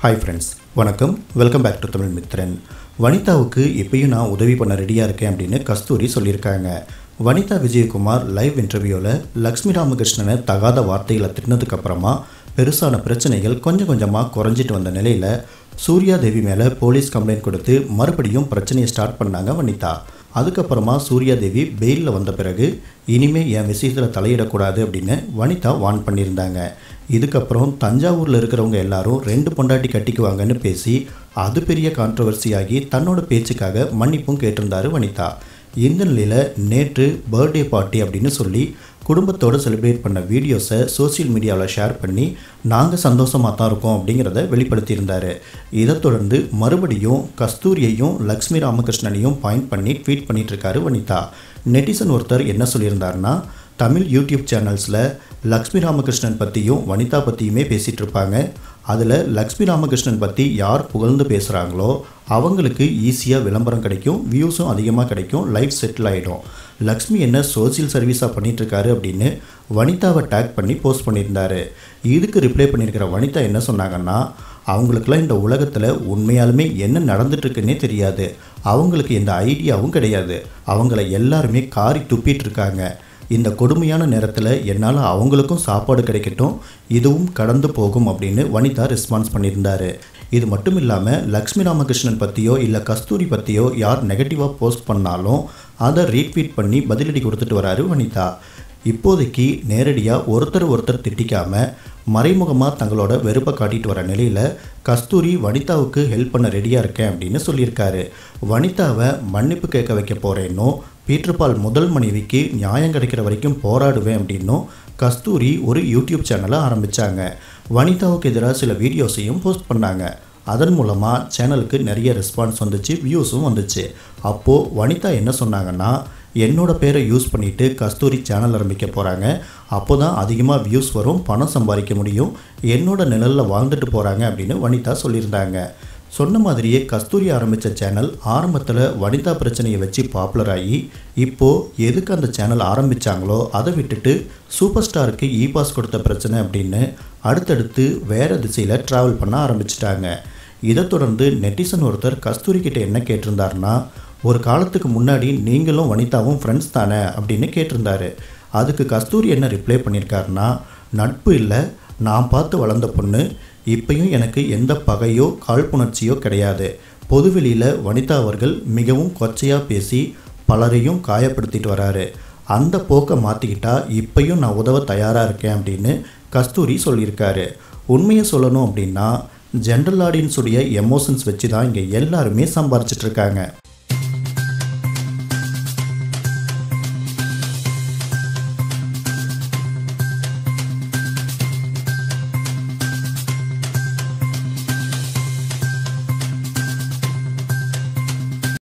hi friends வணக்கம் welcome back to Tamil Mithran வனிதாவுக்கு இப்பயும் நான் உதவி பண்ண ரெடியாக இருக்கேன் அப்படின்னு கஸ்தூரி சொல்லியிருக்காங்க வனிதா விஜயகுமார் லைவ் இன்டர்வியூவில் லக்ஷ்மி ராமகிருஷ்ணனை தகாத வார்த்தைகளை திட்டினதுக்கு அப்புறமா பெருசான பிரச்சனைகள் கொஞ்சம் கொஞ்சமாக குறைஞ்சிட்டு வந்த நிலையில் சூர்யா தேவி மேலே போலீஸ் கம்ப்ளைண்ட் கொடுத்து மறுபடியும் பிரச்சனையை ஸ்டார்ட் பண்ணாங்க வனிதா அதுக்கப்புறமா சூர்யா தேவி பெயிலில் வந்த பிறகு இனிமே என் விஷயத்தில் தலையிடக்கூடாது அப்படின்னு வனிதா வார்ன் பண்ணியிருந்தாங்க இதுக்கப்புறம் தஞ்சாவூரில் இருக்கிறவங்க எல்லாரும் ரெண்டு பொண்டாட்டி கட்டிக்குவாங்கன்னு பேசி அது பெரிய கான்ட்ரவர்சி ஆகி தன்னோட பேச்சுக்காக மன்னிப்பும் கேட்டிருந்தாரு வனிதா இந்த நிலையில் நேற்று பர்த்டே பார்ட்டி அப்படின்னு சொல்லி குடும்பத்தோடு செலிப்ரேட் பண்ண வீடியோஸை சோஷியல் மீடியாவில் ஷேர் பண்ணி நாங்கள் சந்தோஷமாக தான் இருக்கோம் அப்படிங்கிறத வெளிப்படுத்தியிருந்தார் இதை தொடர்ந்து மறுபடியும் கஸ்தூரியையும் லக்ஷ்மி ராமகிருஷ்ணனையும் பாயிண்ட் பண்ணி ட்வீட் பண்ணிட்டு இருக்காரு வனிதா நெட்டிசன் ஒருத்தர் என்ன சொல்லியிருந்தாருன்னா தமிழ் யூடியூப் சேனல்ஸில் லக்ஷ்மி ராமகிருஷ்ணன் பற்றியும் வனிதா பற்றியுமே பேசிகிட்டு இருப்பாங்க அதில் லக்ஷ்மி ராமகிருஷ்ணன் பற்றி யார் புகழ்ந்து பேசுகிறாங்களோ அவங்களுக்கு ஈஸியாக விளம்பரம் கிடைக்கும் வியூஸும் அதிகமாக கிடைக்கும் லைஃப் செட்டில் ஆகிடும் லக்ஷ்மி என்ன சோசியல் சர்வீஸாக பண்ணிகிட்ருக்காரு அப்படின்னு வனிதாவை டேக் பண்ணி போஸ்ட் பண்ணியிருந்தாரு இதுக்கு ரிப்ளை பண்ணியிருக்கிற வனிதா என்ன சொன்னாங்கன்னா அவங்களுக்கெல்லாம் இந்த உலகத்தில் உண்மையாலுமே என்ன நடந்துட்டுருக்குன்னே தெரியாது அவங்களுக்கு எந்த ஐடியாவும் கிடையாது அவங்கள எல்லாருமே காரி துப்பிட்டு இருக்காங்க இந்த கொடுமையான நேரத்தில் என்னால் அவங்களுக்கும் சாப்பாடு கிடைக்கட்டும் இதுவும் கடந்து போகும் அப்படின்னு வனிதா ரெஸ்பான்ஸ் பண்ணியிருந்தாரு இது மட்டும் இல்லாமல் லக்ஷ்மி ராமகிருஷ்ணன் பற்றியோ இல்லை கஸ்தூரி பற்றியோ யார் நெகட்டிவாக போஸ்ட் பண்ணாலும் அதை ரீட்வீட் பண்ணி பதிலடி கொடுத்துட்டு வராரு வனிதா இப்போதைக்கு நேரடியாக ஒருத்தர் ஒருத்தர் திட்டிக்காமல் மறைமுகமாக தங்களோட வெறுப்பை காட்டிட்டு வர நிலையில் கஸ்தூரி வனிதாவுக்கு ஹெல்ப் பண்ண ரெடியாக இருக்கேன் அப்படின்னு சொல்லியிருக்காரு வனிதாவை மன்னிப்பு கேட்க வைக்க போகிறேன்னோ பீட்டர்பால் முதல் மனைவிக்கு நியாயம் கிடைக்கிற வரைக்கும் போராடுவேன் அப்படின்னும் கஸ்தூரி ஒரு யூடியூப் சேனலை ஆரம்பித்தாங்க வனிதாவுக்கு எதிராக சில வீடியோஸையும் போஸ்ட் பண்ணாங்க அதன் மூலமாக சேனலுக்கு நிறைய ரெஸ்பான்ஸ் வந்துச்சு வியூஸும் வந்துச்சு அப்போது வனிதா என்ன சொன்னாங்கன்னா என்னோட பேரை யூஸ் பண்ணிவிட்டு கஸ்தூரி சேனல் ஆரம்பிக்க போகிறாங்க அப்போ தான் அதிகமாக வியூஸ் வரும் பணம் சம்பாதிக்க முடியும் என்னோட நிழலில் வாழ்ந்துட்டு போகிறாங்க அப்படின்னு வனிதா சொல்லியிருந்தாங்க சொன்ன மாதிரியே கஸ்தூரி ஆரம்பித்த சேனல் ஆரம்பத்தில் வனிதா பிரச்சனையை வச்சு பாப்புலர் ஆகி இப்போது எதுக்கு அந்த சேனல் ஆரம்பித்தாங்களோ அதை விட்டுட்டு சூப்பர் ஸ்டாருக்கு இ பாஸ் கொடுத்த பிரச்சனை அப்படின்னு அடுத்தடுத்து வேறு திசையில் ட்ராவல் பண்ண ஆரம்பிச்சிட்டாங்க இதை தொடர்ந்து நெட்டிசன் ஒருத்தர் கஸ்தூரி கிட்ட என்ன கேட்டிருந்தாருன்னா ஒரு காலத்துக்கு முன்னாடி நீங்களும் வனிதாவும் ஃப்ரெண்ட்ஸ் தானே அப்படின்னு கேட்டிருந்தாரு அதுக்கு கஸ்தூரி என்ன ரிப்ளை பண்ணியிருக்காருன்னா நட்பு இல்லை நான் பார்த்து வளர்ந்த பொண்ணு இப்பயும் எனக்கு எந்த பகையோ காழ்ப்புணர்ச்சியோ கிடையாது பொதுவெளியில் வனிதா அவர்கள் மிகவும் கொச்சையாக பேசி பலரையும் காயப்படுத்திட்டு வராரு அந்த போக்கை மாற்றிக்கிட்டா இப்பயும் நான் உதவ தயாராக இருக்கேன் அப்படின்னு கஸ்தூரி சொல்லியிருக்காரு உண்மையை சொல்லணும் அப்படின்னா ஜென்ரல் ஆடியன்ஸுடைய எமோஷன்ஸ் வச்சு தான் இங்கே எல்லாருமே சம்பாரிச்சிட்டு இருக்காங்க